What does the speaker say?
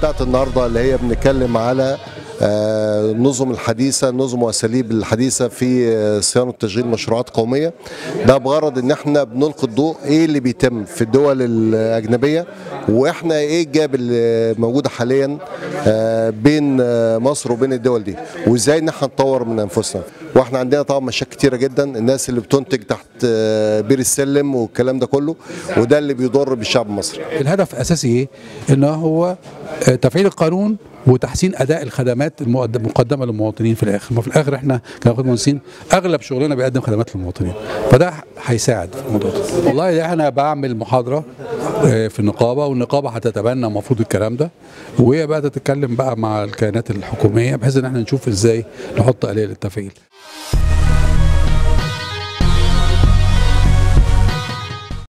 بتاعت النهارده اللي هي بنتكلم على آه، النظم الحديثه النظم واساليب الحديثه في آه، صيانه تشغيل مشروعات قوميه ده بغرض ان احنا بنلقي الضوء ايه اللي بيتم في الدول الاجنبيه واحنا ايه الجاب اللي موجوده حاليا آه، بين آه، مصر وبين الدول دي وازاي ان احنا نطور من انفسنا واحنا عندنا طبعا مشاكل كتيره جدا الناس اللي بتنتج تحت آه، بير السلم والكلام ده كله وده اللي بيضر بالشعب المصري الهدف الاساسي ايه؟ ان هو آه، تفعيل القانون وتحسين اداء الخدمات المقد- المقدمه للمواطنين في الاخر، ما في الاخر احنا كمهندسين مهندسين اغلب شغلنا بيقدم خدمات للمواطنين، فده هيساعد في الموضوع ده. والله انا بعمل محاضره آه، في النقابه والنقابه هتتبنى المفروض الكلام ده وهي بقى تتكلم بقى مع الكيانات الحكوميه بحيث ان احنا نشوف ازاي نحط آلية للتفعيل.